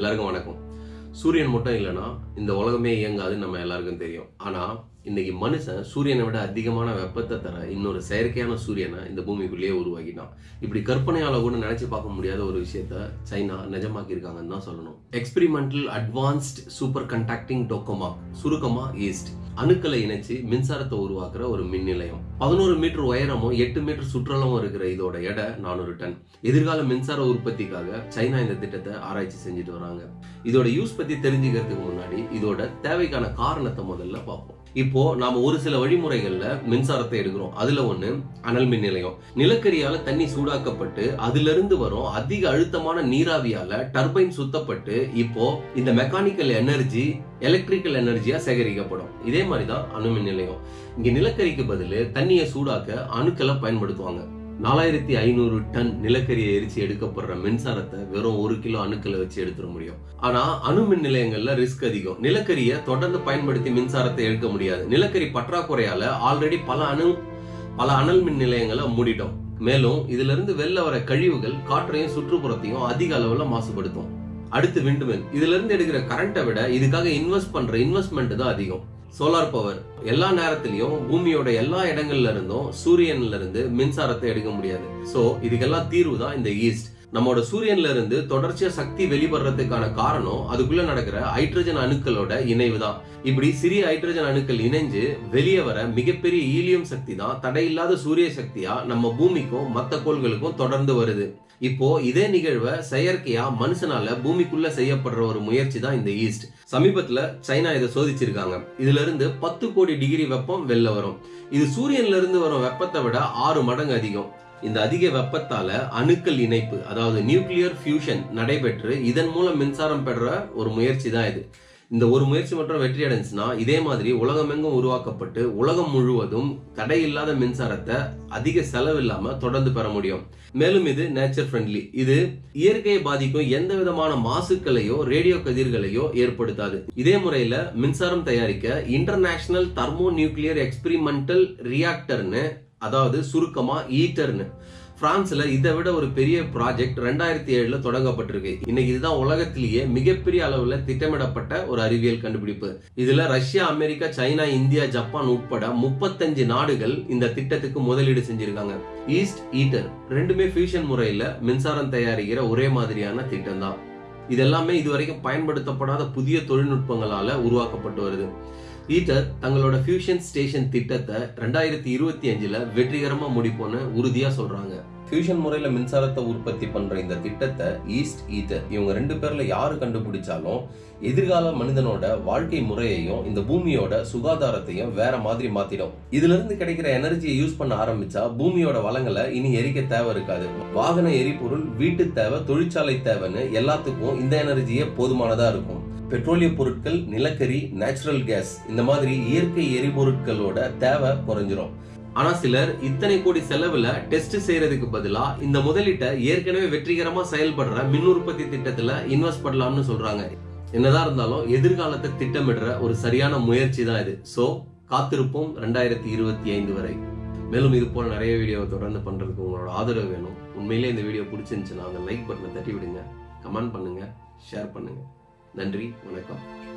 எல்லாருக்கும் வணக்கம் சூரியன் மட்டும் இல்லைன்னா இந்த உலகமே இயங்காதுன்னு நம்ம எல்லாருக்கும் தெரியும் ஆனா இன்னைக்கு மனுஷன் சூரியனை விட அதிகமான வெப்பத்தை தர இன்னொரு செயற்கையான சூரியனை இந்த பூமிக்குள்ளேயே உருவாக்கிட்டான் இப்படி கற்பனையால கூட நினைச்சு பார்க்க முடியாத ஒரு விஷயத்த சைனா நிஜமாக்கி இருக்காங்கன்னு தான் சொல்லணும் experimental advanced super conducting tokamak சுருக்கமா ஈஸ்ட் அணுக்களை இணைச்சு மின்சாரத்தை உருவாக்குற ஒரு மின் நிலையம் பதினோரு மீட்டர் உயரமும் எட்டு மீட்டர் சுற்றளவும் இருக்கிற இதோட எடை நானூறு டன் எதிர்கால மின்சார உற்பத்திக்காக சைனா இந்த திட்டத்தை ஆராய்ச்சி செஞ்சுட்டு வராங்க இதோட யூஸ் பத்தி தெரிஞ்சுக்கிறதுக்கு முன்னாடி இதோட தேவைக்கான காரணத்தை முதல்ல பார்ப்போம் இப்போ நாம ஒரு சில வழிமுறைகள்ல மின்சாரத்தை எடுக்கிறோம் அதுல ஒண்ணு அனல் மின் நிலையம் நிலக்கரியால தண்ணி சூடாக்கப்பட்டு அதுல இருந்து வரும் அதிக அழுத்தமான நீராவியால டர்பைன் சுத்தப்பட்டு இப்போ இந்த மெக்கானிக்கல் எனர்ஜி எலக்ட்ரிக்கல் எனர்ஜியா சேகரிக்கப்படும் இதே மாதிரி தான் அணு மின் நிலையம் இங்க நிலக்கரிக்கு பதில் தண்ணியை சூடாக்க அணுக்களை பயன்படுத்துவாங்க நாலாயிரத்தி ஐநூறு டன் நிலக்கரியை எரிச்சு எடுக்கப்படுற மின்சாரத்தை வெறும் ஒரு கிலோ அணுக்களை வச்சு எடுத்துட முடியும் ஆனா அணு மின் நிலையங்கள்ல ரிஸ்க் அதிகம் நிலக்கரியை தொடர்ந்து பயன்படுத்தி மின்சாரத்தை எடுக்க முடியாது நிலக்கரி பற்றாக்குறையால ஆல்ரெடி பல அணு பல அனல் மின் நிலையங்களை மூடிட்டோம் மேலும் இதுல இருந்து வெளில வர கழிவுகள் காற்றையும் சுற்றுப்புறத்தையும் அதிக அளவுல மாசுபடுத்தும் அடுத்து விண்டுமில் இதுல இருந்து எடுக்கிற கரண்ட்டை விட இதுக்காக இன்வெஸ்ட் பண்ற இன்வெஸ்ட்மெண்ட் தான் அதிகம் சோலார் பவர் எல்லா நேரத்திலையும் பூமியோட எல்லா இடங்கள்ல இருந்தும் சூரியன்ல இருந்து மின்சாரத்தை எடுக்க முடியாது சோ இதுக்கெல்லாம் தீர்வு தான் இந்த ஈஸ்ட் நம்மளோட சூரியன்ல இருந்து தொடர்ச்சியா சக்தி வெளிவரதுக்கான காரணம் அதுக்குள்ள நடக்கிற ஹைட்ரஜன் அணுக்களோட இணைவு தான் இப்படி சிறிய ஹைட்ரஜன் அணுக்கள் இணைஞ்சு வெளியே வர மிகப்பெரிய ஈலியம் சக்தி தான் தடையில்லாத சூரிய சக்தியா நம்ம பூமிக்கும் மத்த கோள்களுக்கும் தொடர்ந்து வருது இப்போ இதே நிகழ்வை செயற்கையா மனுஷனால பூமிக்குள்ள செய்யப்படுற ஒரு முயற்சி தான் இந்த ஈஸ்ட் சமீபத்துல சைனா இதை சோதிச்சிருக்காங்க இதுல இருந்து பத்து கோடி டிகிரி வெப்பம் வெளில வரும் இது சூரியன்ல இருந்து வரும் வெப்பத்தை விட ஆறு மடங்கு அதிகம் இந்த அதிக வெப்பத்தால அணுக்கள் இணைப்பு அதாவது நியூக்ளியர் ஃபியூஷன் நடைபெற்று இதன் மூலம் மின்சாரம் பெற ஒரு முயற்சி தான் இது இந்த ஒரு முயற்சி மட்டும் வெற்றி அடைஞ்சுன்னா இதே மாதிரி உலகமெங்கும் உருவாக்கப்பட்டு உலகம் முழுவதும் தடையில்லாத மின்சாரத்தை அதிக செலவில்லாம தொடர்ந்து பெற முடியும் மேலும் இது நேச்சர் ஃப்ரெண்ட்லி இது இயற்கையை பாதிக்கும் எந்த விதமான மாசுக்களையோ ரேடியோ கதிர்களையோ ஏற்படுத்தாது இதே முறையில மின்சாரம் தயாரிக்க இன்டர்நேஷனல் தர்மோ நியூக்ளியர் எக்ஸ்பெரிமெண்டல் ரியாக்டர்னு அதாவது சுருக்கமா ஈட்டர்னு பிரான்ஸ்ல இதை விட ஒரு பெரிய ப்ராஜெக்ட் ரெண்டாயிரத்தி ஏழுல தொடங்கப்பட்டிருக்கு இன்னைக்கு இதுதான் உலகத்திலேயே மிகப்பெரிய அளவுல திட்டமிடப்பட்ட ஒரு அறிவியல் கண்டுபிடிப்பு இதுல Russia America China India Japan உட்பட முப்பத்தஞ்சு நாடுகள் இந்த திட்டத்துக்கு முதலீடு செஞ்சிருக்காங்க ஈஸ்ட் ஈட்டர் ரெண்டுமே ஃபியூஷன் முறையில மின்சாரம் தயாரிக்கிற ஒரே மாதிரியான திட்டம் தான் இதெல்லாமே இதுவரைக்கும் பயன்படுத்தப்படாத புதிய தொழில்நுட்பங்களால உருவாக்கப்பட்டு வருது ஈட்டர் தங்களோட ஃபியூஷன் ஸ்டேஷன் திட்டத்தை ரெண்டாயிரத்தி இருபத்தி அஞ்சுல வெற்றிகரமா முடிப்போம்னு உறுதியா சொல்றாங்க ஃபியூஷன் முறையில மின்சாரத்தை உற்பத்தி பண்ற இந்த திட்டத்தை ஈஸ்ட் ஈட்டர் இவங்க ரெண்டு பேர்ல யாரு கண்டுபிடிச்சாலும் எதிர்கால மனிதனோட வாழ்க்கை முறையையும் இந்த பூமியோட சுகாதாரத்தையும் வேற மாதிரி மாத்திடும் இதுல இருந்து கிடைக்கிற எனர்ஜியை யூஸ் பண்ண ஆரம்பிச்சா பூமியோட வளங்களை இனி எரிக்க தேவை இருக்காது வாகன எரிபொருள் வீட்டு தேவை தொழிற்சாலை தேவைன்னு எல்லாத்துக்கும் இந்த எனர்ஜியே போதுமானதா இருக்கும் பெட்ரோலிய பொருட்கள் நிலக்கரி நேச்சுரல் கேஸ் இந்த மாதிரி இயற்கை எரிபொருட்களோட தேவை குறைஞ்சிரும் ஆனா சிலர் இத்தனை கோடி செலவுல டெஸ்ட் செய்யறதுக்கு பதிலா இந்த முதலீட்டை ஏற்கனவே வெற்றிகரமா செயல்படுற மின் உற்பத்தி திட்டத்துல இன்வெஸ்ட் பண்ணலாம்னு சொல்றாங்க என்னதான் இருந்தாலும் எதிர்காலத்தை திட்டமிடுற ஒரு சரியான முயற்சி தான் இது சோ காத்திருப்போம் ரெண்டாயிரத்தி இருபத்தி ஐந்து வரை மேலும் இது போல நிறைய வீடியோவை தொடர்ந்து பண்றதுக்கு உங்களோட ஆதரவு வேணும் உண்மையிலே இந்த வீடியோ பிடிச்சிருந்துச்சுன்னா அந்த லைக் பட்டனை தட்டி விடுங்க கமெண்ட் பண்ணுங்க ஷேர் பண்ணுங்க நன்றி வணக்கம்